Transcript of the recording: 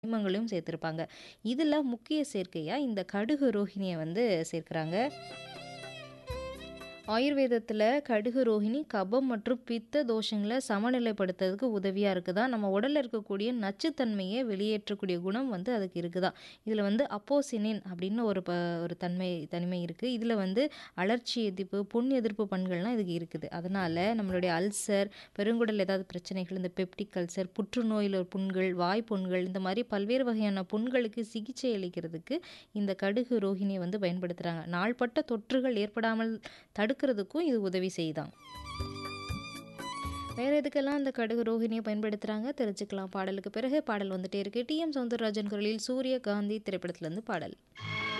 கனிமங்களையும் சேர்த்துருப்பாங்க. இதில முக்கிய சேர்க்கையா இந்த கடுகு ரோஹிணிய வந்து சேர்க்குறாங்க. ஆயுர்வேதத்தில கடுகு ரோஹிணி கபம் மற்றும் பித்த தோஷங்கள சமநிலைப்படுத்துறதுக்கு உதவியா இருக்குதாம். நம்ம உடல்ல இருக்கக்கூடிய நச்சுத்தன்மைய வெளியேற்றக்கூடிய குணம் வந்து அதுக்கு இருக்குதாம். இதில வந்து அப்போசினின் அப்படின்னு ஒரு ப ஒரு தன்மை தனிமை இருக்கு. இதில வந்து அழற்சி எதிர்ப்பு, புண் எதிர்ப்பு பண்புகள்லாம் இதுக்கு இருக்குது. அதனால நம்மளுடைய அல்சர், பெருங்குடல் ஏதாவது பிரச்சனைகள், இந்த பெப்டிக் அல்சர், புற்றுநோயில புண்கள், வாய் புண்கள் இந்த மாரி பல்வேறு வகையான புண்களுக்கு சிகிச்சை அளிக்கிறதுக்கு இந்த கடுகு ரோஹிணிய வந்து பயன்படுத்துறாங்க. நாள்பட்ட தொற்றுகள் ஏற்படாமல் தடுக்கிறதுக்கும் இது உதவி செய்யுதாம். வேற எதுக்கெல்லாம் இந்த கடுகு ரோஹிணிய பயன்படுத்துறாங்க தெரிஞ்சுக்கலாம் பாடலுக்கு பிறகு. பாடல் வந்துட்டே இருக்கு. டி.எம். சௌந்தரராஜன் குரலில் சூரியகாந்தி திரைப்படத்திலருந்து பாடல்.